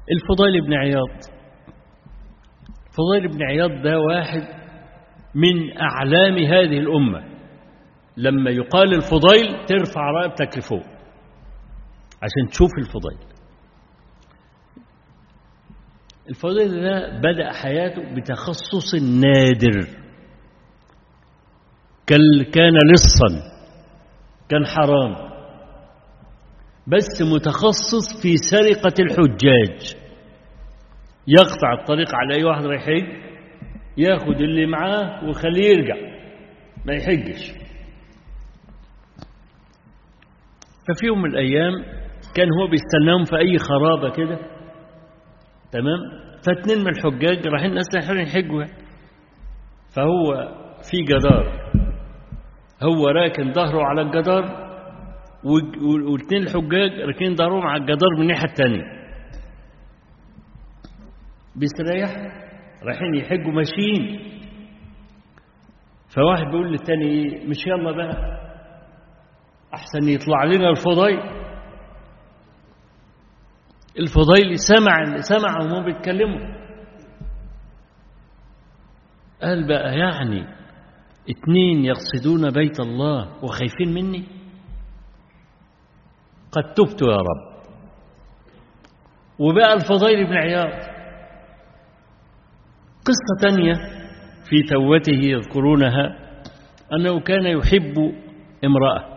الفضيل بن عياض فضيل بن عياض ده واحد من أعلام هذه الأمة لما يقال الفضيل ترفع رقبتك لفوق عشان تشوف الفضيل الفضيل ده بدأ حياته بتخصص نادر كان لصا كان حرام بس متخصص في سرقة الحجاج يقطع الطريق على أي واحد رايح يحج ياخد اللي معاه ويخليه يرجع ما يحجش ففي يوم من الأيام كان هو بيستناهم في أي خرابة كده تمام فاتنين من الحجاج رايحين الناس رايحين يحجوا فهو في جدار هو راكن ظهره على الجدار والاثنين الحجاج راكنين ظهرهم على الجدار من الناحيه الثانيه بيستريح رايحين يحجوا ماشيين فواحد بيقول للتاني ايه مش يلا بقى احسن يطلع لنا الفضيل الفضيل سمع سمع وهم بيتكلموا قال بقى يعني اتنين يقصدون بيت الله وخايفين مني قد تبت يا رب وبقى الفضيل بن عياض قصة تانية في توته يذكرونها أنه كان يحب امرأة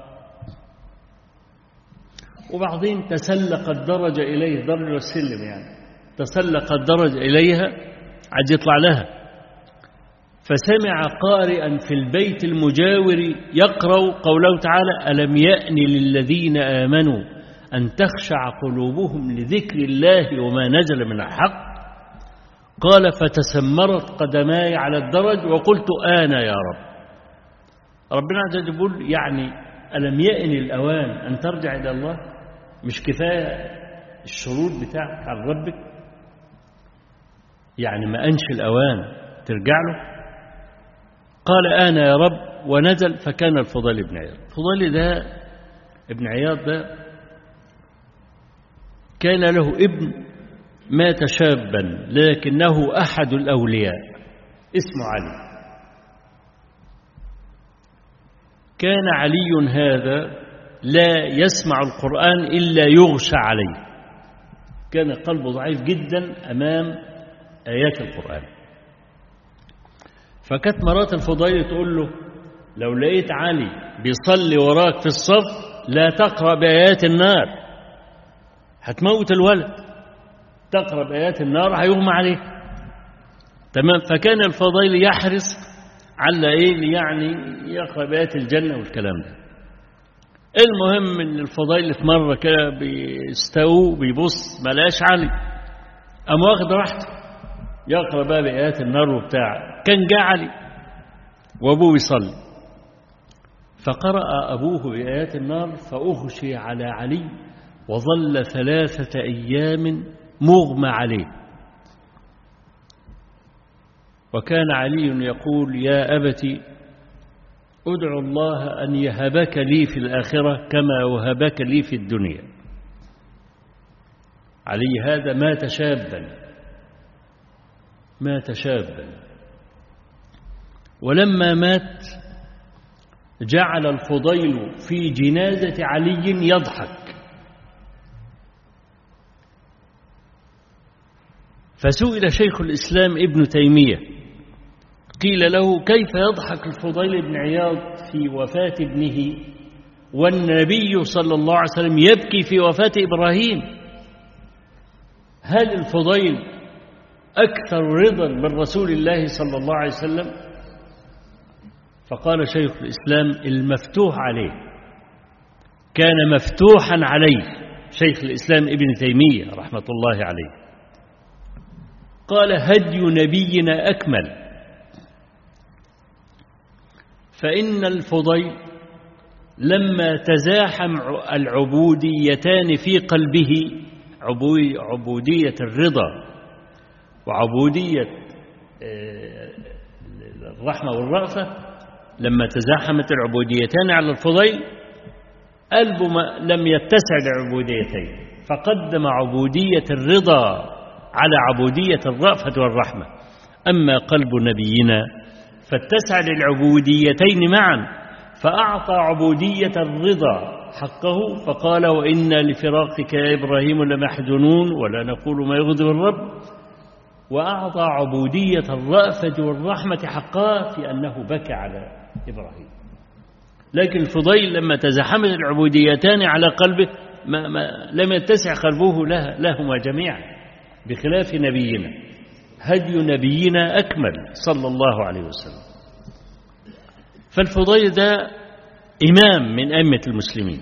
وبعدين تسلق الدرج إليه درج السلم يعني تسلق الدرج إليها عاد يطلع لها فسمع قارئا في البيت المجاور يقرأ قوله تعالى ألم يأن للذين آمنوا أن تخشع قلوبهم لذكر الله وما نزل من الحق قال فتسمرت قدماي على الدرج وقلت آنا يا رب ربنا عز وجل يقول يعني ألم يأن الأوان أن ترجع إلى الله مش كفاية الشروط بتاعك عن ربك يعني ما أنش الأوان ترجع له قال أنا يا رب ونزل فكان الفضيل بن عياض الفضيل ده ابن عياض ده كان له ابن مات شابا لكنه أحد الأولياء اسمه علي كان علي هذا لا يسمع القرآن إلا يغشى عليه كان قلبه ضعيف جدا أمام آيات القرآن فكانت مرات الفضيل تقول له لو لقيت علي بيصلي وراك في الصف لا تقرأ بآيات النار هتموت الولد تقرأ بآيات النار هيغمى عليه تمام فكان الفضيل يحرص على ايه يعني يقرأ بآيات الجنة والكلام ده المهم ان الفضيل في مرة كده بيستووا بيبص ملاش علي قام واخد راحته يقرأ بقى بآيات النار وبتاع كان جاء علي وأبوه يصلي فقرأ أبوه بآيات النار فأغشي على علي وظل ثلاثة أيام مغمى عليه وكان علي يقول يا أبت ادعو الله أن يهبك لي في الآخرة كما وهبك لي في الدنيا علي هذا مات شابا مات شابا ولما مات جعل الفضيل في جنازة علي يضحك فسئل شيخ الإسلام ابن تيمية قيل له كيف يضحك الفضيل بن عياض في وفاة ابنه والنبي صلى الله عليه وسلم يبكي في وفاة إبراهيم هل الفضيل أكثر رضا من رسول الله صلى الله عليه وسلم فقال شيخ الإسلام المفتوح عليه كان مفتوحا عليه شيخ الإسلام ابن تيمية رحمة الله عليه قال هدي نبينا أكمل فإن الفضيل لما تزاحم العبوديتان في قلبه عبودية الرضا وعبودية الرحمة والرأفة لما تزاحمت العبوديتان على الفضيل قلبه لم يتسع لعبوديتين فقدم عبودية الرضا على عبودية الرأفة والرحمة أما قلب نبينا فاتسع للعبوديتين معا فأعطى عبودية الرضا حقه فقال وإنا لفراقك يا إبراهيم لمحزنون ولا نقول ما يغضب الرب وأعطى عبودية الرأفة والرحمة حقها في أنه بكى على إبراهيم لكن الفضيل لما تزحمت العبوديتان على قلبه ما ما لم يتسع قلبه لها لهما جميعا بخلاف نبينا هدي نبينا أكمل صلى الله عليه وسلم فالفضيل ده إمام من أئمة المسلمين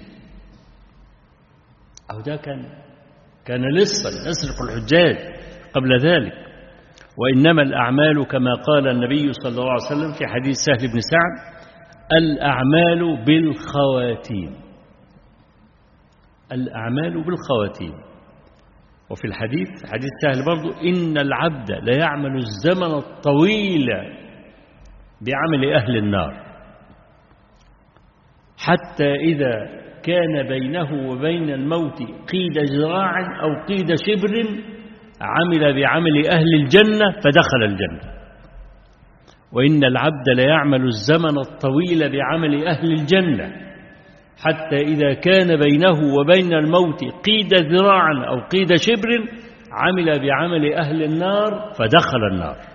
أو ده كان كان لسه يسرق الحجاج قبل ذلك وإنما الأعمال كما قال النبي صلى الله عليه وسلم في حديث سهل بن سعد الأعمال بالخواتيم الأعمال بالخواتيم وفي الحديث حديث سهل برضو إن العبد ليعمل الزمن الطويل بعمل أهل النار حتى إذا كان بينه وبين الموت قيد ذراع أو قيد شبر عمل بعمل أهل الجنة فدخل الجنة وإن العبد ليعمل الزمن الطويل بعمل أهل الجنة حتى إذا كان بينه وبين الموت قيد ذراع أو قيد شبر عمل بعمل أهل النار فدخل النار